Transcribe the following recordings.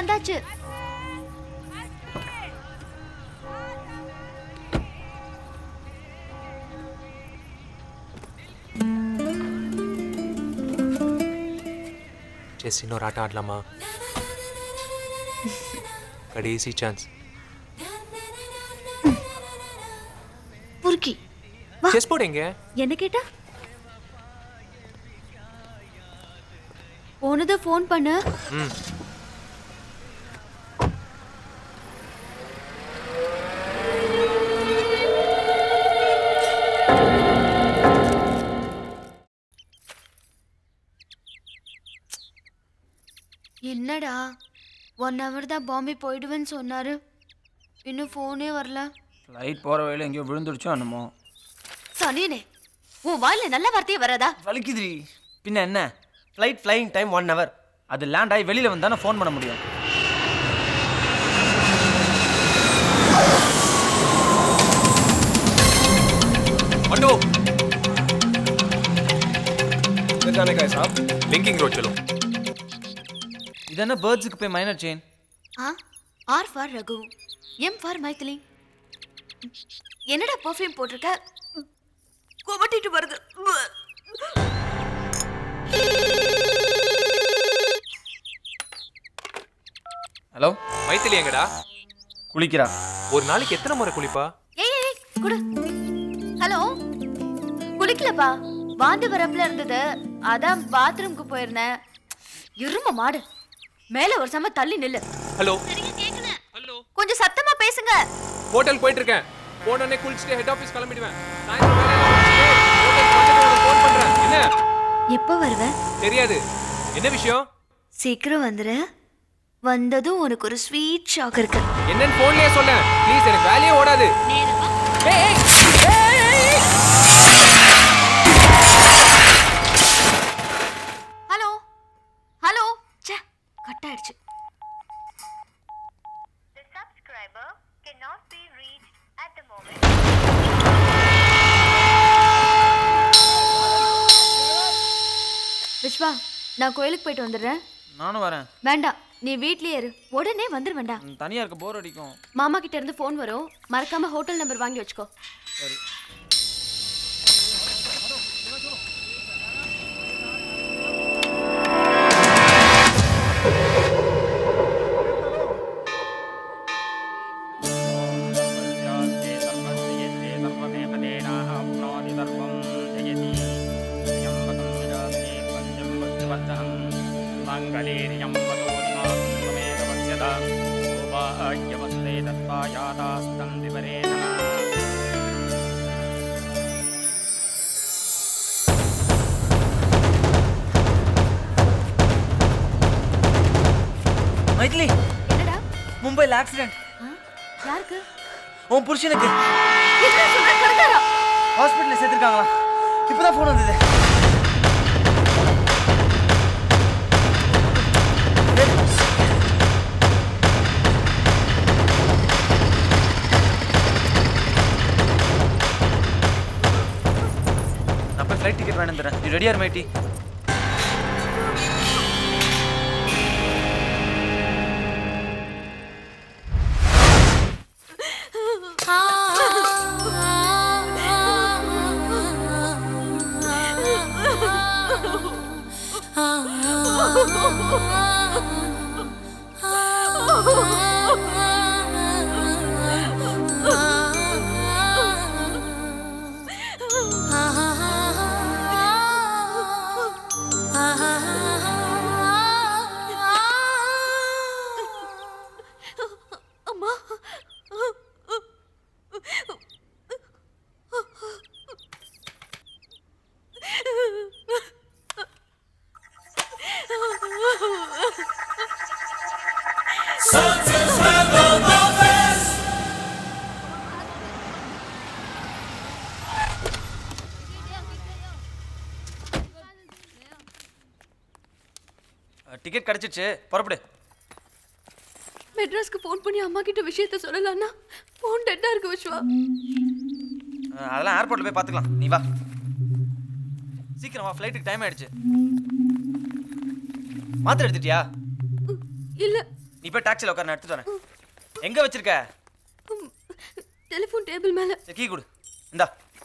வந்தாச்சு செஸ் இன்னொரு ஆட்டம் ஆடலாமா கடைசி சான்ஸ் புருக்கி செஸ் போர்டு எங்க என்ன கேட்டா போனது ஃபோன் பண்ணு ம் என்னடா ஒன் ஹவர் தான் பாம்பே போயிடுவேன்னு சொன்னாரு இன்னும் ஃபோனே வரல ஃப்ளைட் போகிற வழியில் எங்கேயோ விழுந்துடுச்சோ என்னமோ சனியனே உன் வாயில நல்ல வார்த்தையே வராதா வலிக்குதுடி பின்ன என்ன flight flying time one hour அது லேண்ட் ஆகி வெளியில் வந்தானே ஃபோன் பண்ண முடியும் ऑटो किधर जाने का है साहब लिंकिंग रोड चलो இது என்ன பேர்ட்ஸுக்கு போய் மைனர் செயின் ஆ R for Raghu M for Mythili என்னடா பர்ஃப்யூம் போட்டிருக்க குமட்டிட்டு வருது ஹலோ மைத்திலி எங்கடா குளிக்கிறா ஒரு நாளைக்கு எத்தனை முறை குளிப்பா ஏய் ஏய், ஏய் குடு ஹலோ குளிக்கலப்பா வாந்தி வரப்புல இருந்தது அதான் பாத்ரூம்க்கு போயிருந்தேன் இரும மாடு மேல ஒரு சம தள்ளி நில்லு ஹலோ ஹலோ கொஞ்சம் சத்தமா பேசுங்க ஹோட்டல் போயிட்டு இருக்கேன் போனோடனே குளிச்சுட்டு ஹெட் ஆஃபீஸ் கிளம்பிடுவேன் சாயந்தரம் வேலையெல்லாம் முடிச்சுட்டு ஹோட்டல் வந்துட்டு ஃபோன் பண்றேன் என்ன எப்போ வருவ தெரியாது என்ன விஷயம் சீக்கிரம் வந்துரு வந்ததும் உனக்கு ஒரு ஸ்வீட் ஷாக் இருக்கு என்னன்னு போன்லயே சொல்ல ப்ளீஸ் எனக்கு வேலையே ஓடாது ஏய், ஏய், ஹலோ ஹலோ ச்சே கட் ஆயிடுச்சு The subscriber cannot be reached at the moment. Viswa நான் கோயிலுக்கு போயிட்டு வந்துடுறேன் நானும் வரேன் வேண்டாம் நீ வீட்லயே இரு உடனே வந்துரு வேண்டாம் தனியாக இருக்க போர் அடிக்கும் மாமா கிட்ட இருந்து ஃபோன் வரும் மறக்காம ஹோட்டல் நம்பர் வாங்கி வச்சுக்கோ சரி மைத்லி என்னடா மும்பையில் ஆக்சிடென்ட் ஆ? யாருக்கு உன் புருஷனுக்கு என்ன சொல்ற கருத்தாரா ஹாஸ்பிட்டலில் சேர்த்துருக்காங்களா இப்போதான் ஃபோன் வந்தது நான் போய் ஃப்ளைட் டிக்கெட் வேணும் தரேன் நீ ரெடியார் மைட்டி அம்மா டிக்கெட் கிடச்சிச்சு புறப்படு மெட்ராஸ்க்கு ஃபோன் பண்ணி அம்மா கிட்ட விஷயத்த சொல்லலாம்னா ஃபோன் டெட்டா இருக்கு விஸ்வா அஹ், அதெல்லாம் ஏர்போர்ட்டில் போய் பார்த்துக்கலாம் நீ வா சீக்கிரம் வா ஃப்ளைட்டுக்கு டைம் ஆயிடுச்சு மாத்திரை எடுத்துட்டியா இல்ல நீ போய் டாக்ஸியில் உட்கார நான் எடுத்துட்டு வரேன் எங்க வச்சிருக்க டெலிஃபோன் டேபிள் மேல சரி கீ கொடு இந்தா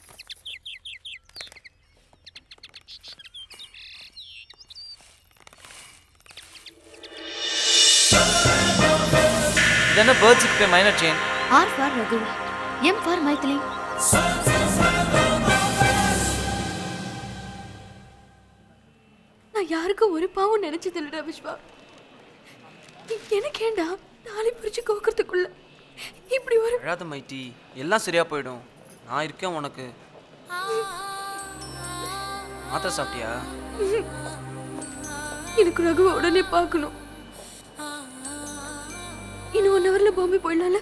இது என்ன பேர்ட்ஸுக்கு போய் minor chain R for Raghu M for Mythili நான் யாருக்கும் ஒரு பாவம் நினைச்சது இல்லடா விஸ்வா எனக்கு ஏண்டா தாலி பிரிச்சு கோக்கிறதுக்குள்ள இப்படி ஒரு அழாத மைட்டி எல்லாம் சரியா போயிடும் நான் இருக்கேன் உனக்கு மாத்திரை சாப்பிட்டியா எனக்கு ரகுவை உடனே பார்க்கணும் இன்னும் ஒன் ஹவர்ல பாம்பே போயிடலாம்ல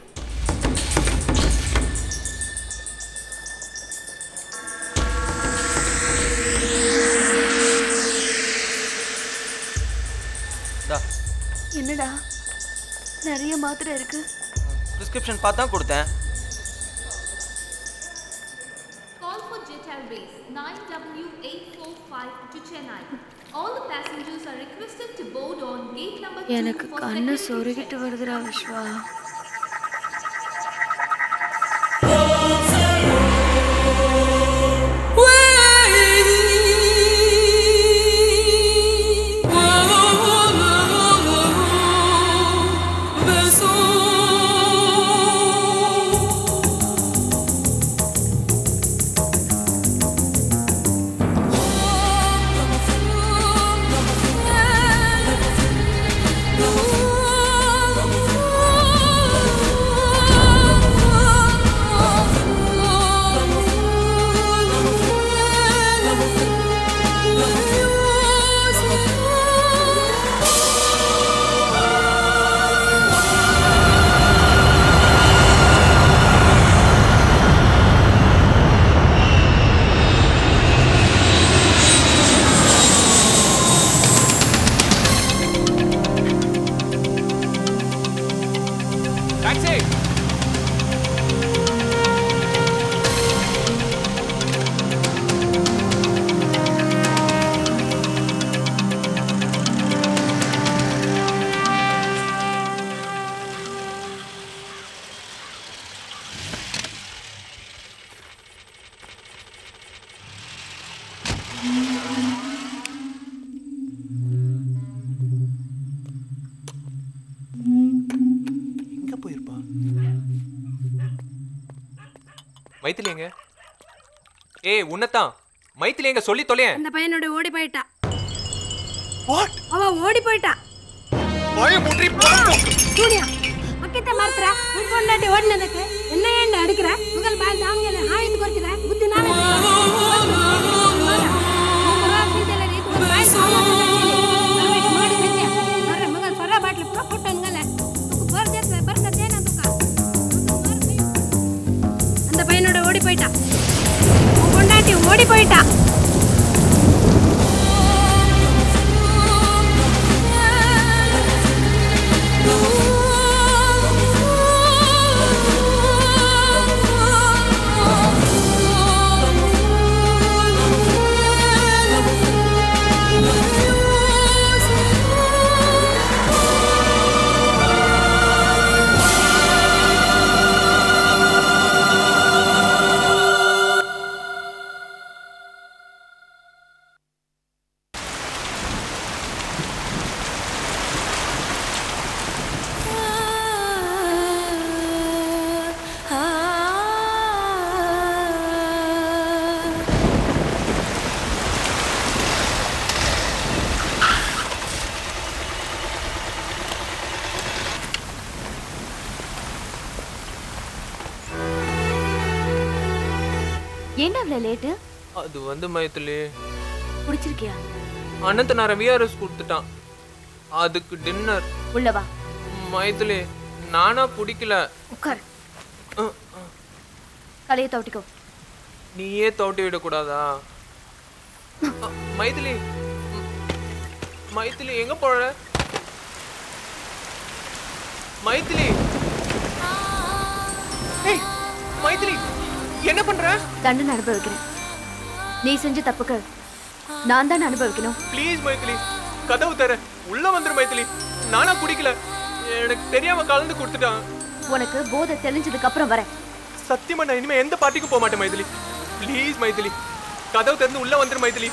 இந்தா என்னடா நிறைய மாத்திரை இருக்கு ப்ரிஸ்கிரிப்ஷன் பார்த்து தான் கொடுத்தேன் Call for Jet Airways 9W845 to Chennai. All the passengers are requested to board on gate number 2 எனக்கு for கண்ணு secondary சொருகிட்டு check. வருதுடா விஸ்வா டாக்ஸி எங்க போயிருப்பா மைத்திலி எங்க ஏய் உன்னதான் மைத்திலி எங்க சொல்லி தொலையேன் அந்த பையனோட ஓடி போயிட்டா வாட் அவ ஓடி போயிட்டா வாய மூடி சூடியா மக்கத்த மறத்துற உன் பொண்டாட்டி ஓடினதுக்கு என்ன ஏண்ட அடிக்கிற முதல் பால் தாங்க ஆயத்து குறைக்கிற புத்தி நாள அந்த பையனோட ஓடி போயிட்டா உன் பொண்டாட்டி ஓடி போயிட்டா ஏன்டா இவ்வளோ லேட்டு அது வந்து மைத்திலி பிடிச்சிருக்கியா அனந்த நேரம் விஆர்எஸ் கொடுத்துட்டான் அதுக்கு டின்னர் உள்ள வா மைத்திலி நானா பிடிக்கல உட்கார் அஹ், தலையை தவிட்டிக்கோ நீயே தோட்டி விடக்கூடாதா அ, மைதிலி ம், மைதிலி எங்க போற மைதிலி ஏய், மைதிலி என்ன பண்ற தண்டனை அனுபவிக்கிறேன் நீ செஞ்ச தப்புக்கு நான் தான் அனுபவிக்கணும் ப்ளீஸ் மைதிலி கதவு தர உள்ள வந்துரு மைதிலி நானா குடிக்கல எனக்கு தெரியாம கலந்து கொடுத்துட்டான் உனக்கு போதை தெளிஞ்சதுக்கு அப்புறம் வரேன் சத்தியமா நான் இனிமே எந்த பார்ட்டிக்கும் போக மாட்டேன் மைதிலி ப்ளீஸ் மைதிலி கதவு திறந்து உள்ள வந்துரு மைதிலி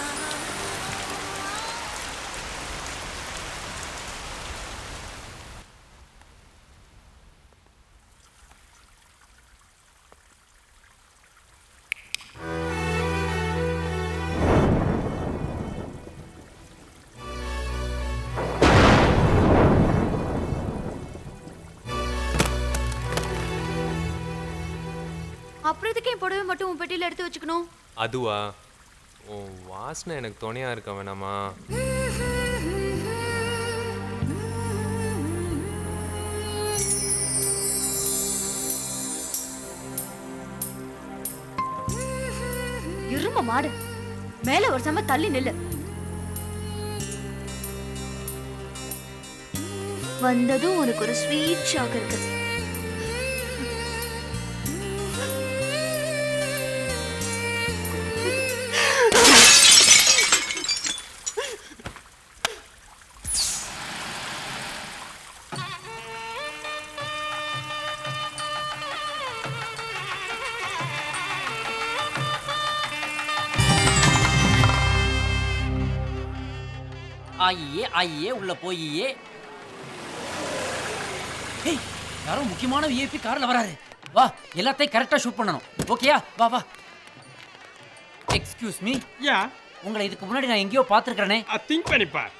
அப்புறம் இதுக்கு என் புடவை மட்டும் உன் பெட்டியில எடுத்து வச்சுக்கணும் அதுவா ஓ வாசனை எனக்கு துணையா இருக்க வேணாமா இரும மாடு மேல ஒரு சம தள்ளி நில்லு வந்ததும் உனக்கு ஒரு ஸ்வீட் ஷாக் இருக்கு ஆயியே ஆயியே உள்ள போயியே ஏய் யாரோ முக்கியமான விஐபி கார்ல வராரு வா எல்லாத்தையும் கரெக்டா ஷூட் பண்ணணும் ஓகேயா வா வா எக்ஸ்கியூஸ் மீ யா உங்களை இதுக்கு முன்னாடி நான் எங்கேயோ பார்த்துருக்கிறேனே திங்க் பண்ணிப்பார்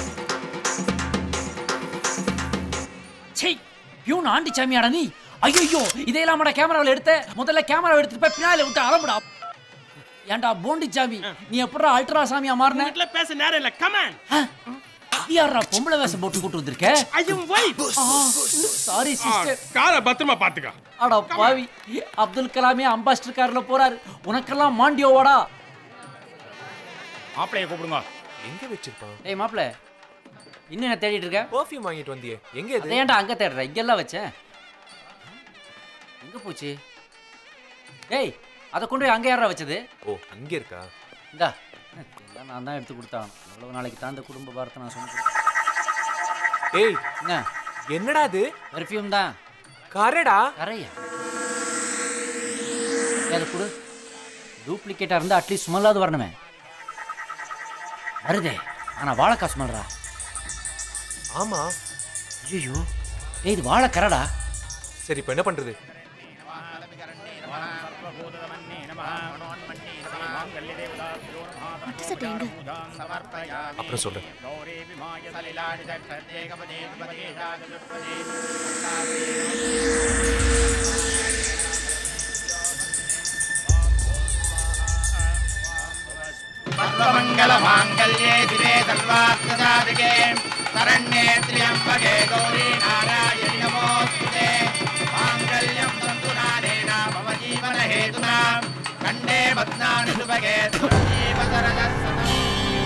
சே பியூன் ஆண்டி சாமியாடா நீ ஐயோ இதையெல்லாமடா கேமராவில் எடுத்த முதல்ல கேமரா எடுத்துட்டு போய் பின்னால விட்டு அலம்புடா ஏன்டா போண்டி சாமி நீ எப்படா அல்ட்ரா சாமியா மாறின வீட்ல பேச நேரம் இல்ல கமான் யாரா பொம்பளை வேஷம் போட்டு கூட்டு வந்திருக்க I am wife sorry sister காரை பத்திரமா பாத்துக்க அடா பாவி அப்துல் கலாமே அம்பாஸ்டர் கார்ல போறாரு உனக்கெல்லாம் மாண்டியோவாடா மாப்பிளைய கூப்பிடுங்க எங்க வச்சிருப்பான் டேய் மாப்ள இன்னும் என்ன தேடிட்டு இருக்க பர்ஃப்யூம் வாங்கிட்டு வந்தியே எங்க இது அதை ஏன்டா அங்க தேடுற இங்கெல்லாம் வச்சேன் எங்க போச்சு டேய் அதை கொண்டு போய் அங்க யாரா வச்சது ஓ அங்க இருக்கா இந்தா எல்லாம் நான் தான் எடுத்து கொடுத்தான் எவ்வளவு நாளைக்கு தான் இந்த குடும்ப பாரத்தை நான் சொன்னேன் ஏய் என்ன என்னடா இது பெர்ஃப்யூம் தான் கரடா கரையா அதை கொடு டூப்ளிகேட்டா இருந்தா அட்லீஸ்ட் ஸ்மெல்லாவது வரணுமே வருதே ஆனா வாழைக்காய் ஸ்மெல்றா ஆமா ஐயோ ஏய் இது வாழை கரடா சரி இப்போ என்ன பண்றது பட்டு சட்டை எங்க அப்புறம் சொல்றேன் सर्वमङ्गलमाङ्गल्ये दिवे सर्वार्थसाधिके शरण्ये त्र्यम्बके गौरी नारायणि नमोऽस्तुते माङ्गल्यं तन्तुनानेन मम जीवनहेतुना कण्डे बध्नानि सुभगे जीवसरजः सतम्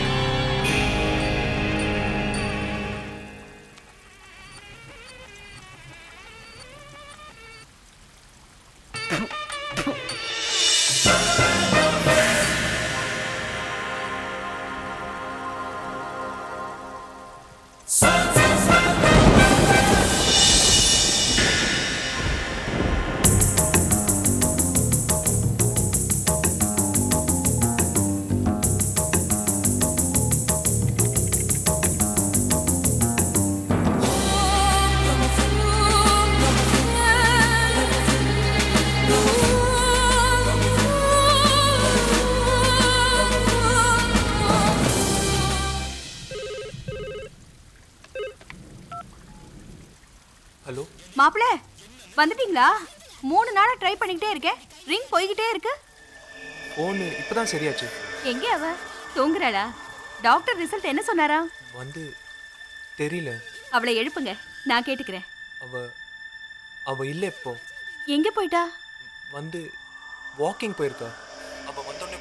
ஹலோ மாப்பிள வந்துட்டீங்களா மூணு நாளா ட்ரை பண்ணிக்கிட்டே இருக்கேன் ரிங் போய்கிட்டே இருக்கு ஃபோனு இப்பதான் சரியாச்சு எங்க அவ தூங்குறாளா டாக்டர் ரிசல்ட் என்ன சொன்னாரா வந்து தெரியல அவளை எழுப்புங்க நான் கேட்டுக்கிறேன் அவ அவ இல்ல இப்போ எங்க போயிட்டா வந்து வாக்கிங் போயிருக்கா அவ வந்தோடனே